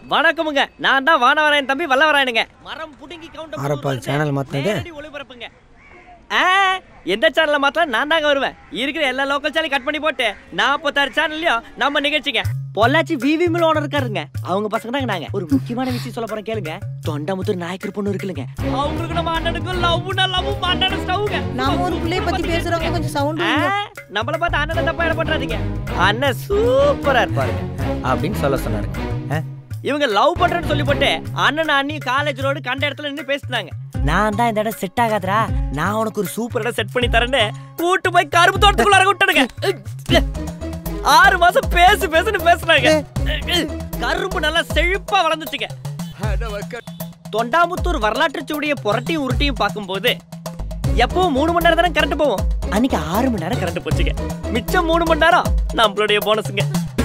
வணக்கமுங்க நான் தான் வானவராயன் தம்பி வல்லவராயனுங்க மரம் புடுங்கி ஆரப்பா, channel மாத்துனது? கவுண்ட் ஒளிபரப்புங்க ஆ எந்த சேனல்ல மாத்தலாம் நான் தாங்க வருவேன் இருக்கிற எல்லா லோக்கல் சேனல் கட் பண்ணி போட்டு நாற்பத்தாறு சேனல்லையும் நம்ம நிகழ்ச்சிங்க பொள்ளாச்சி விவி மில் ஓனர் இருக்காருங்க அவங்க பசங்க தாங்க நாங்க ஒரு முக்கியமான விஷயம் சொல்ல போறேன் கேளுங்க தொண்டாமுத்தூர் நாயக்கர் பொண்ணு இருக்குல்லங்க அவங்களுக்கு நம்ம அண்ணனுக்கும் லவ்னா லவ் அண்ணன் ஸ்டவ்ங்க நம்ம ஒரு பிள்ளைய பத்தி பேசுறவங்க கொஞ்சம் சவுண்ட் ஆ, நம்மள பார்த்து அண்ணன் தப்பா இட பண்றாதீங்க அண்ணன் சூப்பரா இருப்பாருங்க அப்படின்னு சொல்ல சொன்னாரு ஆ? இவங்க லவ் பண்றேன்னு சொல்லி போட்டு அண்ணன் அண்ணி காலேஜ் ரோடு கண்ட இடத்துல நின்று பேசினாங்க நான் தான் இந்த இடம் செட் ஆகாதடா நான் உனக்கு ஒரு சூப்பர் இடம் செட் பண்ணி தரேன்னு கூட்டு போய் கரும்பு தோட்டத்துக்குள்ளார விட்டானுங்க ஆறு மாசம் பேசு பேசுன்னு பேசுனாங்க கரும்பு நல்லா செழிப்பா வளர்ந்துச்சுங்க தொண்டாமுத்தூர் வரலாற்று சுவடிய புரட்டியும் உருட்டியும் பார்க்கும்போது எப்பவும் மூணு மணி நேரம் தானே கரண்ட் போவோம் அன்னைக்கு ஆறு மணி நேரம் கரண்ட் போச்சுங்க மிச்சம் மூணு மணி நேரம் நம்மளுடைய போனஸுங்க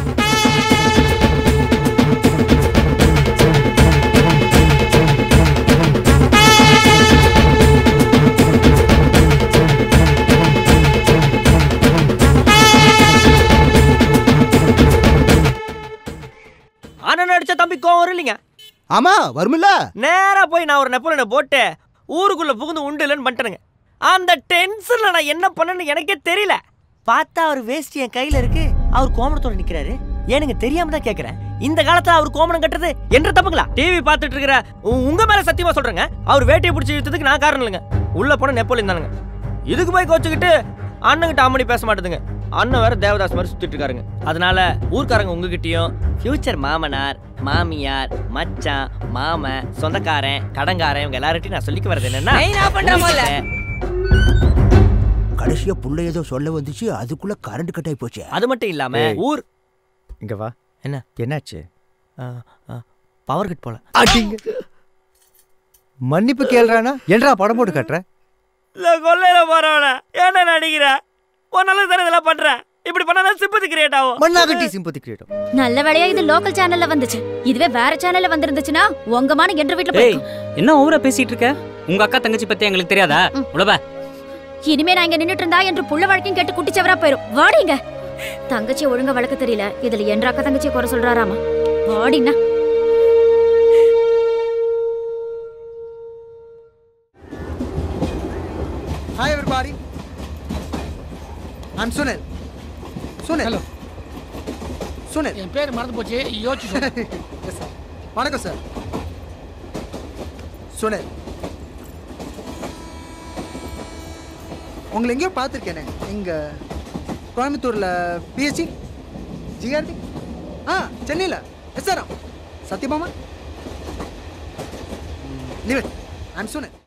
அண்ணன் அடிச்ச தம்பி கோவம் வரும் இல்லைங்க ஆமா வருமில்ல நேரா போய் நான் ஒரு நெப்போலியனை போட்டு ஊருக்குள்ள புகுந்து உண்டு இல்லைன்னு பண்ணிட்டேனுங்க அந்த டென்ஷன்ல நான் என்ன பண்ணேன்னு எனக்கே தெரியல பார்த்தா அவர் வேஸ்ட் என் கையில இருக்கு அவர் கோமணத்தோட நிக்கிறாரு ஏனுங்க தெரியாம தான் கேக்குறேன் இந்த காலத்துல அவர் கோமணம் கட்டுறது என்ற தப்புங்களா டிவி பார்த்துட்டு இருக்கிற உ- உங்க மேல சத்தியமா சொல்றேங்க அவர் வேட்டையை பிடிச்சி இழுத்ததுக்கு நான் காரணம் இல்லைங்க உள்ள போன நெப்போலியன் தானுங்க இதுக்கு போய் கோச்சுக்கிட்டு அண்ணன்கிட்ட அம்மனி பேச மாட்டேதுங்க அண்ணன் வேற தேவதாஸ் மாதிரி சுத்திட்டு இருக்காருங்க அதனால ஊர்க்காரங்க உங்ககிட்டயும் ஃபியூச்சர் மாமனார் மாமியார் மச்சான் மாமன் சொந்தக்காரன் கடங்காரன் இவங்க எல்லார்ட்டையும் நான் சொல்லிக்க வரது என்னன்னா நான் பண்ற போல. கடைசியா புள்ள ஏதோ சொல்ல வந்துச்சு அதுக்குள்ள கரண்ட் கட் ஆகி போச்சு அது மட்டும் இல்லாம ஏய். ஊர் இங்க வா என்ன என்னாச்சு பவர் கட் போல அடிங்க மன்னிப்பு கேள்றானா என்றா படம் போட்டு கட்டுற இல்ல கொள்ளையில போறவன என்ன நடிக்கிற உன்னால தானே இதெல்லாம் பண்றேன் இப்படி பண்ணா சிம்பத்தி கிரியேட் ஆகும் மண்ணாகட்டி சிம்பத்தி கிரியேட்டும் நல்ல வேளையா இது லோக்கல் சேனல்ல வந்துச்சு இதுவே வேற சேனல்ல வந்திருந்துச்சுன்னா உங்க மான என்ற வீட்டுல ஏய் போயிருக்கும். என்ன ஓவரா பேசிட்டு இருக்க உங்க அக்கா தங்கச்சி பத்தி எங்களுக்கு தெரியாதா ம். உழவ இனிமே நான் இங்க நின்னுட்டு இருந்தா என்று புள்ள வழக்கையும் கேட்டு குட்டிச்சவரா போயிரும் வாடிங்க தங்கச்சி ஒழுங்கா வளர்க்க தெரியல இதுல என்ற அக்கா தங்கச்சியை குறை சொல்றாராமா வாடினா hi everybody I'm Sunil Sunil Hello. Sunil என் பேர் மறந்து போச்சு யோசிச்சு சொல்லு. எஸ் சார் வணக்கம் சார் சுனில் உங்களை எங்கேயோ பார்த்துருக்கேனே இங்கே கோயம்புத்தூரில் பிஎஸ்சி ஜிஆர்டி ஆ சென்னையில் yes sir Sathyabama leave I'm Sunil